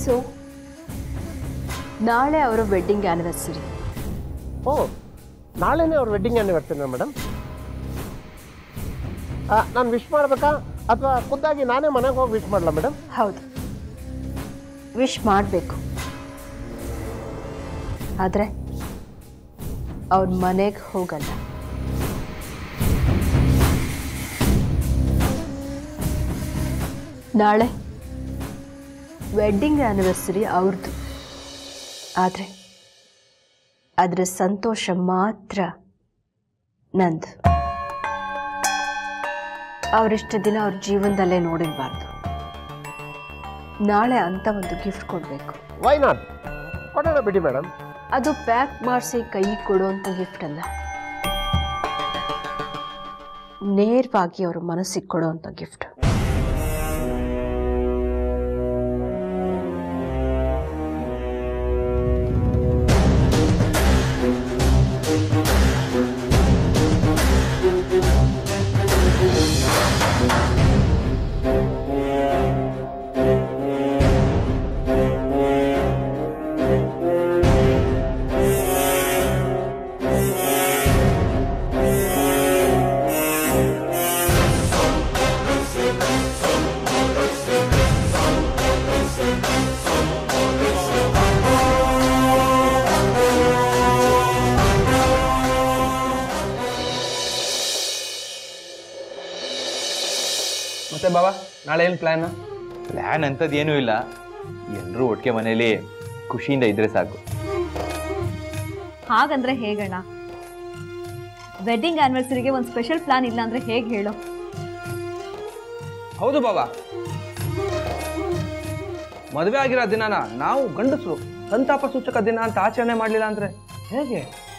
so ನಾಳೆ ಅವರ wedding anniversary ಓ ನಾಳೆನೇ ಅವ್ರ ವೆಡ್ಡಿಂಗ್ ಆ್ಯನಿವರ್ಸರಿನಾ ಮೇಡಮ್ ನಾನು ವಿಶ್ ಮಾಡಬೇಕಾ ಅಥವಾ ಖುದ್ದಾಗಿ ನಾನೇ ಮನೆಗೆ ಹೋಗಿ ವಿಶ್ ಮಾಡಲಾ ಮೇಡಮ್ ಹೌದು ವಿಶ್ ಮಾಡಬೇಕು ಆದರೆ ಅವ್ರ ಮನೆಗೆ ಹೋಗಲ್ಲ ನಾಳೆ ವೆಡ್ಡಿಂಗ್ ಆ್ಯನಿವರ್ಸರಿ ಅವ್ರದ್ದು ಆದರೆ ಅದರ ಸಂತೋಷ ಮಾತ್ರ ನಂದು ಅವರಿಷ್ಟು ದಿನ ಅವ್ರ ಜೀವನದಲ್ಲೇ ನೋಡಿರಬಾರ್ದು ನಾಳೆ ಅಂತ ಒಂದು ಗಿಫ್ಟ್ ಕೊಡಬೇಕು ವೈ ನಾಟ್ ಕೊಡೋಣ ಬಿಡಿ ಮೇಡಮ್ ಅದು ಪ್ಯಾಕ್ ಮಾಡಿಸಿ ಕೈ ಕೊಡುವಂಥ ಗಿಫ್ಟ್ ಅಲ್ಲ ನೇರವಾಗಿ ಅವ್ರ ಮನಸ್ಸಿಗೆ ಕೊಡುವಂಥ ಗಿಫ್ಟ್ ಮತ್ತೆ ಬಾಬಾ ನಾಳೆ ಏನು ಪ್ಲ್ಯಾನ್ ಪ್ಲ್ಯಾನ್ ಅಂಥದ್ದು ಏನೂ ಇಲ್ಲ ಎಲ್ಲರೂ ಒಟ್ಟಿಗೆ ಮನೇಲಿ ಖುಷಿಯಿಂದ ಇದ್ರೆ ಸಾಕು ಹಾಗಂದ್ರೆ ಹೇಗಣ್ಣ ವೆಡ್ಡಿಂಗ್ ಆನಿವರ್ಸರಿಗೆ ಒಂದು ಸ್ಪೆಷಲ್ ಪ್ಲಾನ್ ಇಲ್ಲ ಅಂದ್ರೆ ಹೇಗೆ ಹೇಳು ಹೌದು ಬಾಬಾ ಮದುವೆ ಆಗಿರೋ ದಿನಾನ ನಾವು ಗಂಡಸರು ಸಂತಾಪ ಸೂಚಕ ದಿನ ಅಂತ ಆಚರಣೆ ಮಾಡಲಿಲ್ಲ ಅಂದ್ರೆ ಹೇಗೆ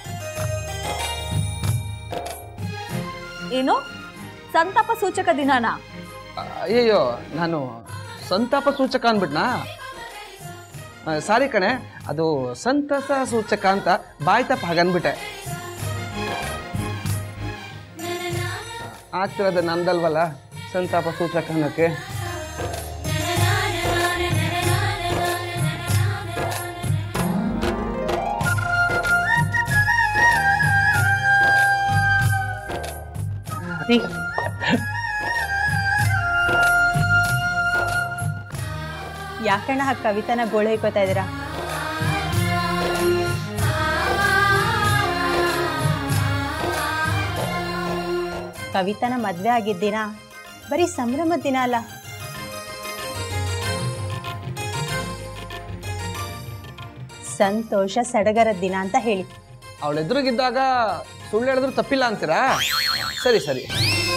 ಏನು ಸಂತಾಪ ಸೂಚಕ ದಿನಾನ ಅಯ್ಯಯ್ಯೋ ನಾನು ಸಂತಾಪ ಸೂಚಕ ಅಂದ್ಬಿಟ್ನಾ ಆ, ಸಾರಿ ಕಣೆ ಅದು ಸಂತಸ ಸೂಚಕ ಅಂತ ಬಾಯ್ ತಪ್ಪ ಹಾಗನ್ಬಿಟ್ಟೆ ಆಗ್ತಿರೋದು ನಂದಲ್ವಲ್ಲ ಸಂತಾಪ ಸೂಚಕ ಅನ್ನೋಕ್ಕೆ ಯಾಕಣ್ಣ ಆ ಕವಿತನ ಗೋಳು ಹೊಯ್ಕೋತಾ ಇದ್ದೀರಾ ಕವಿತನ ಮದ್ವೆ ಆಗಿದ್ದ ದಿನ ಬರೀ ಸಂಭ್ರಮದ ದಿನ ಅಲ್ಲ ಸಂತೋಷ ಸಡಗರದ ದಿನ ಅಂತ ಹೇಳಿ ಅವಳ ಎದುರಿಗಿದ್ದಾಗ ಸುಳ್ಳು ಹೇಳಿದ್ರು ತಪ್ಪಿಲ್ಲ ಅಂತೀರಾ ಸರಿ ಸರಿ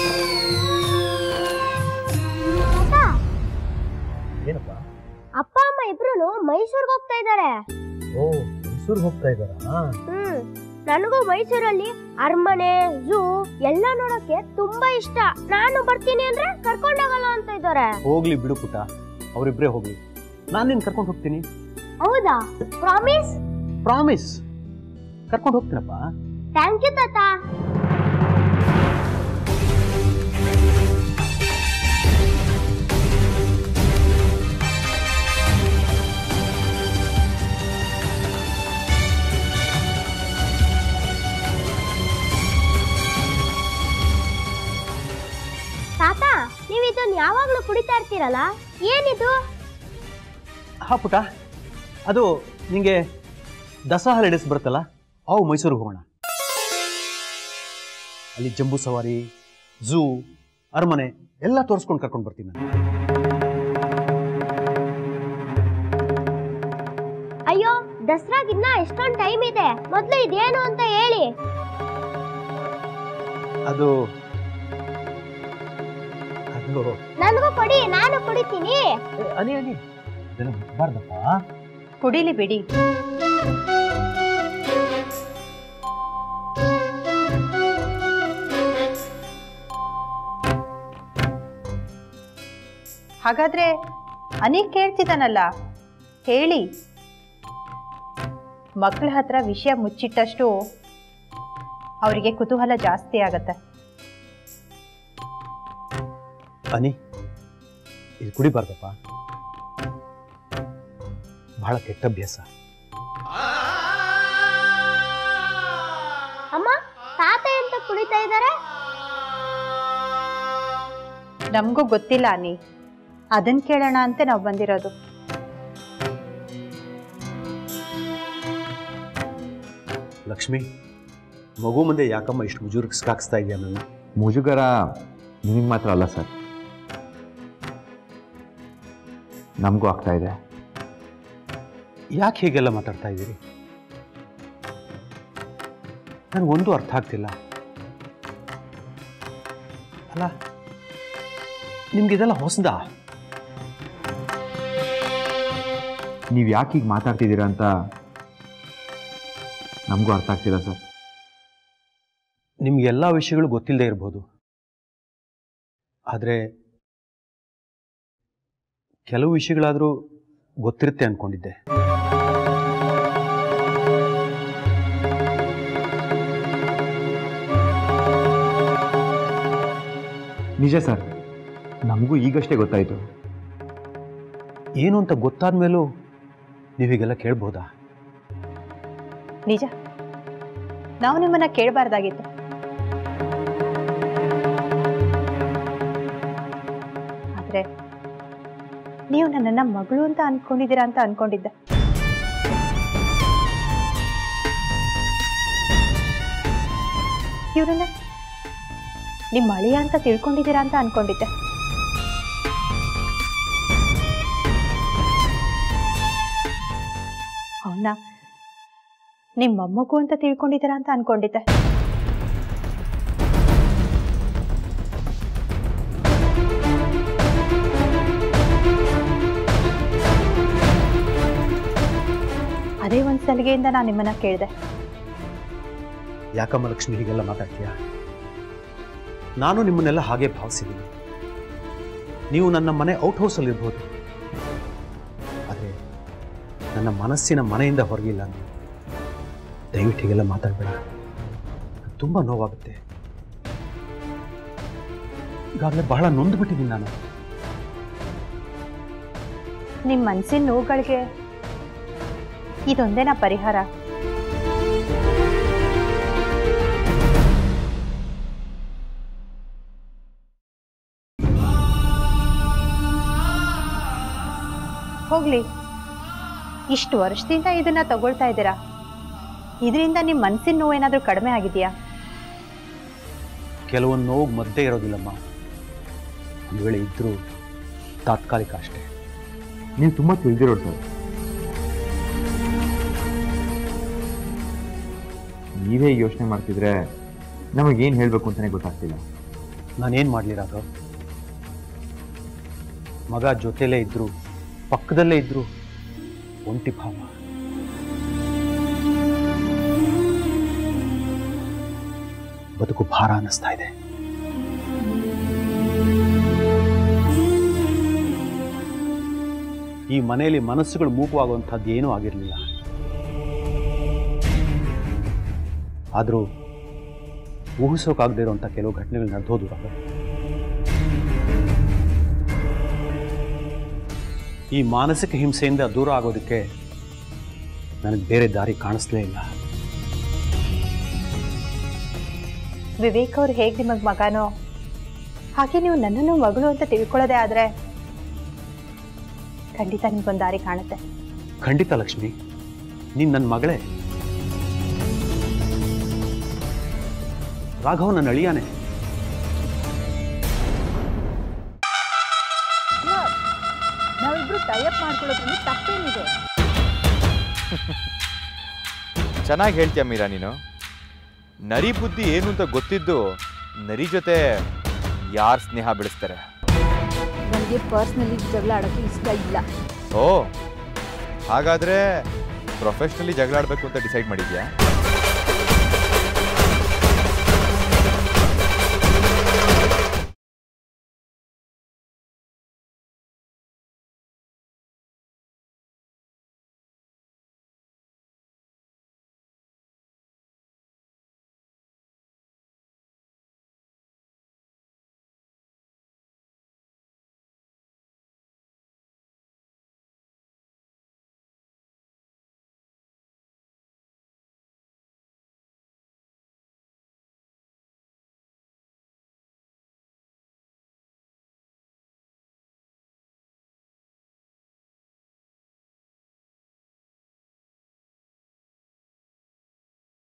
ಏನಪ್ಪ ಅಪ್ಪ ಅಮ್ಮ ಇಬ್ರು ಮೈಸೂರ್ಗೆ ಹೋಗ್ತಾ ಇದ್ದಾರೆ ಓ ಮೈಸೂರಿಗೆ ಹೋಗ್ತಾ ಇದ್ದಾರಾ ಹ್ಮ್ ನನಗೂ ಮೈಸೂರಲ್ಲಿ ಅರಮನೆ ಝೂ ಎಲ್ಲ ನೋಡಕ್ಕೆ ತುಂಬಾ ಇಷ್ಟ ನಾನು ಬರ್ತೀನಿ ಅಂದ್ರೆ ಕರ್ಕೊಂಡೋಗಲ್ಲ ಅಂತ ಇದ್ದಾರೆ ಹೋಗ್ಲಿ ಬಿಡು ಪುಟ್ಟ ಅವರಿಬ್ಬರೇ ಹೋಗ್ಲಿ ನಾನು ನಿನ್ನ ಕರ್ಕೊಂಡು ಹೋಗ್ತೀನಿ ಹೌದಾ ಪ್ರಾಮಿಸ್ ಪ್ರಾಮಿಸ್ ಕರ್ಕೊಂಡು ಹೋಗ್ತೀನಪ್ಪ ಥ್ಯಾಂಕ್ ಯು ತಾತ ತಾತ ನೀವು ಇದನ್ನ ಯಾವಾಗ್ಲೂ ಕುಡಿತಾ ಇರ್ತೀರಲ್ಲ ಏನಿದು ಹಾ ಪುಟ್ಟ ಅದು ನಿಂಗೆ ದಸರಾ ಹಾಲಿಡೇಸ್ ಬರುತ್ತಲ್ಲ ಅವು ಮೈಸೂರಿಗೆ ಹೋಗೋಣ ಅಲ್ಲಿ ಜಂಬೂ ಸವಾರಿ ಝೂ ಅರಮನೆ ಎಲ್ಲ ತೋರಿಸ್ಕೊಂಡು ಕರ್ಕೊಂಡು ಬರ್ತೀನಿ ನಾನು ಅಯ್ಯೋ ದಸರಾಗಿನ್ನ ಎಷ್ಟೊಂದು ಟೈಮ್ ಇದೆ ಮೊದ್ಲು ಇದೇನು ಅಂತ ಹೇಳಿ ಅದು ಅದು ನನಗೂ ಕೊಡಿ ನಾನು ಕುಡಿತೀನಿ ಏ, ಅನಿ ಅನಿ ಇದೆಲ್ಲ ಬಿಡ್ಬಾರ್ದಪ್ಪ ಕುಡಿಲಿ ಬಿಡಿ ಹಾಗಾದ್ರೆ ಅನಿಕ್ ಕೇಳ್ತಿದ್ದಾನಲ್ಲ ಹೇಳಿ ಮಕ್ಕಳ ಹತ್ರ ವಿಷಯ ಮುಚ್ಚಿಟ್ಟಷ್ಟು ಅವರಿಗೆ ಕುತೂಹಲ ಜಾಸ್ತಿ ಆಗತ್ತೆ ಅನಿ ಇದು ಕುಡಿಬಾರ್ದಪ್ಪ ಬಹಳ ಕೆಟ್ಟ ಅಭ್ಯಾಸ ಅಮ್ಮ ತಾತ ಎಂತ ಕುಡಿತಾ ಇದ್ದಾರೆ ನಮಗೂ ಗೊತ್ತಿಲ್ಲ ಅನಿ ಅದನ್ನ ಕೇಳೋಣ ಅಂತ ನಾವು ಬಂದಿರೋದು ಲಕ್ಷ್ಮಿ ಮಗು ಮುಂದೆ ಯಾಕಮ್ಮ ಇಷ್ಟು ಮುಜುರ್ಗಿಸ್ಕಾಕ್ಸ್ತಾ ಇದೆಯಾ ನಾನು ಮುಜುಗರ ನಿಮಗೆ ಮಾತ್ರ ಅಲ್ಲ ಸರ್ ನಮಗೂ ಆಗ್ತಾ ಇದೆ ಯಾಕೆ ಹೀಗೆಲ್ಲ ಮಾತಾಡ್ತಾ ಇದ್ದೀರಿ ನನಗೊಂದು ಅರ್ಥ ಆಗ್ತಿಲ್ಲ ಅಲ್ಲ ನಿಮ್ಗಿದೆಲ್ಲ ಹೊಸದಾ ನೀವು ಯಾಕೆ ಹೀಗೆ ಮಾತಾಡ್ತಿದ್ದೀರಾ ಅಂತ ನಮಗೂ ಅರ್ಥ ಆಗ್ತಿಲ್ಲ ಸರ್ ನಿಮ್ಗೆ ಎಲ್ಲ ವಿಷಯಗಳು ಗೊತ್ತಿಲ್ಲದೆ ಇರ್ಬೋದು ಆದರೆ ಕೆಲವು ವಿಷಯಗಳಾದರೂ ಗೊತ್ತಿರುತ್ತೆ ಅಂದ್ಕೊಂಡಿದ್ದೆ ನಿಜ ಸರ್ ನಮಗೂ ಈಗಷ್ಟೇ ಗೊತ್ತಾಯಿತು ಏನು ಅಂತ ಗೊತ್ತಾದ ಮೇಲೂ ನೀವು ಹೀಗೆಲ್ಲ ಕೇಳ್ಬೋದಾ ನಿಜ ನಾವು ನಿಮ್ಮನ್ನ ಕೇಳಬಾರ್ದಾಗಿತ್ತು ಆದ್ರೆ ನೀವು ನನ್ನನ್ನ ಮಗಳು ಅಂತ ಅನ್ಕೊಂಡಿದ್ದೀರಾ ಅಂತ ಅನ್ಕೊಂಡಿದ್ದೆ ಇವ್ರನ್ನ ನಿಮ್ಮ ಅಳಿಯ ಅಂತ ತಿಳ್ಕೊಂಡಿದ್ದೀರಾ ಅಂತ ಅನ್ಕೊಂಡಿದ್ದೆ ಅವನ್ನ ನಿಮ್ಮ ಮೊಮ್ಮಗು ಅಂತ ತಿಳ್ಕೊಂಡಿದ್ದೀರಾ ಅಂತ ಅನ್ಕೊಂಡಿದ್ದೆ ಅದೇ ಒಂದು ಸಲಿಗೆಯಿಂದ ನಾನು ನಿಮ್ಮನ್ನ ಕೇಳಿದೆ ಯಾಕಮ್ಮ ಲಕ್ಷ್ಮಿ ಹೀಗೆಲ್ಲ ಮಾತಾಡ್ತೀಯ ನಾನು ನಿಮ್ಮನ್ನೆಲ್ಲ ಹಾಗೆ ಭಾವಿಸಿದ್ದೀನಿ ನೀವು ನನ್ನ ಮನೆ ಔಟ್ ಹೌಸಲ್ಲಿ ಇರ್ಬೋದು ಆದರೆ ನನ್ನ ಮನಸ್ಸಿನ ಮನೆಯಿಂದ ಹೊರಗಿಲ್ಲ ನೀವು ದಯವಿಟ್ಟು ಹೀಗೆಲ್ಲ ಮಾತಾಡಬೇಡ ತುಂಬ ನೋವಾಗುತ್ತೆ ಈಗಾಗಲೇ ಬಹಳ ನೊಂದ್ಬಿಟ್ಟಿದ್ದೀನಿ ನಾನು ನಿಮ್ಮ ಮನಸ್ಸಿನ ನೋವುಗಳಿಗೆ ಇದೊಂದೇನಾ ಪರಿಹಾರ ಹೋಗ್ಲಿ ಇಷ್ಟು ವರ್ಷದಿಂದ ಇದನ್ನ ತಗೊಳ್ತಾ ಇದ್ದೀರಾ ಇದರಿಂದ ನಿಮ್ಮ ಮನಸ್ಸಿನ ನೋವು ಏನಾದರೂ ಕಡಿಮೆ ಆಗಿದೆಯಾ ಕೆಲವೊಂದು ನೋವು ಮಧ್ಯೆ ಇರೋದಿಲ್ಲಮ್ಮ ಒಂದು ವೇಳೆ ಇದ್ದರೂ ತಾತ್ಕಾಲಿಕ ಅಷ್ಟೇ ನೀವು ತುಂಬ ತಿಳಿದಿರೋರು ಸರ್ ನೀವೇ ಯೋಚನೆ ಮಾಡ್ತಿದ್ರೆ ನಮಗೇನು ಹೇಳಬೇಕು ಅಂತಲೇ ಗೊತ್ತಾಗ್ತಿಲ್ಲ ನಾನೇನು ಮಾಡಲಿ ರಾಘವ್ ಮಗ ಜೊತೆಲೇ ಇದ್ರು ಪಕ್ಕದಲ್ಲೇ ಇದ್ರು ಒಂಟಿ ಭಾವ ಬದುಕು ಭಾರ ಅನ್ನಿಸ್ತಾ ಇದೆ ಈ ಮನೆಯಲ್ಲಿ ಮನಸ್ಸುಗಳು ಮೂಕುವಾಗುವಂಥದ್ದು ಏನೂ ಆಗಿರಲಿಲ್ಲ ಆದರೂ ಊಹಿಸೋಕ್ಕಾಗದೇ ಇರುವಂಥ ಕೆಲವು ಘಟನೆಗಳು ನಡೆದೋದು ರಾಘವ್ ಈ ಮಾನಸಿಕ ಹಿಂಸೆಯಿಂದ ದೂರ ಆಗೋದಕ್ಕೆ ನನಗೆ ಬೇರೆ ದಾರಿ ಕಾಣಿಸ್ಲೇ ಇಲ್ಲ ವಿವೇಕ್ ಅವ್ರು ಹೇಗೆ ನಿಮಗೆ ಮಗನೋ ಹಾಗೆ ನೀವು ನನ್ನನ್ನು ಮಗಳು ಅಂತ ತಿಳ್ಕೊಳ್ಳೋದೇ ಆದರೆ ಖಂಡಿತ ನಿಮ್ಗೊಂದು ದಾರಿ ಕಾಣುತ್ತೆ ಖಂಡಿತ ಲಕ್ಷ್ಮಿ ನೀನು ನನ್ನ ಮಗಳೇ ರಾಘವ್ ನನ್ನ ಅಳಿಯಾನೆ ನಾವಿಬ್ರು ಟೈಅಪ್ ಮಾಡ್ಕೊಳ್ಳೋದ್ರಲ್ಲಿ ತಪ್ಪೇನಿದೆ ಚೆನ್ನಾಗಿ ಹೇಳ್ತೀಯ ಮೀರಾ ನೀನು ನರಿ ಬುದ್ಧಿ ಏನು ಅಂತ ಗೊತ್ತಿದ್ದು ನರಿ ಜೊತೆ ಯಾರು ಸ್ನೇಹ ಬೆಳೆಸ್ತಾರೆ ನನಗೆ ಪರ್ಸ್ನಲಿ ಜಗಳ ಆಡೋಕ್ಕೆ ಇಷ್ಟ ಇಲ್ಲ ಓ ಹಾಗಾದ್ರೆ ಪ್ರೊಫೆಷ್ನಲಿ ಜಗಳ ಆಡಬೇಕು ಅಂತ ಡಿಸೈಡ್ ಮಾಡಿದ್ಯಾ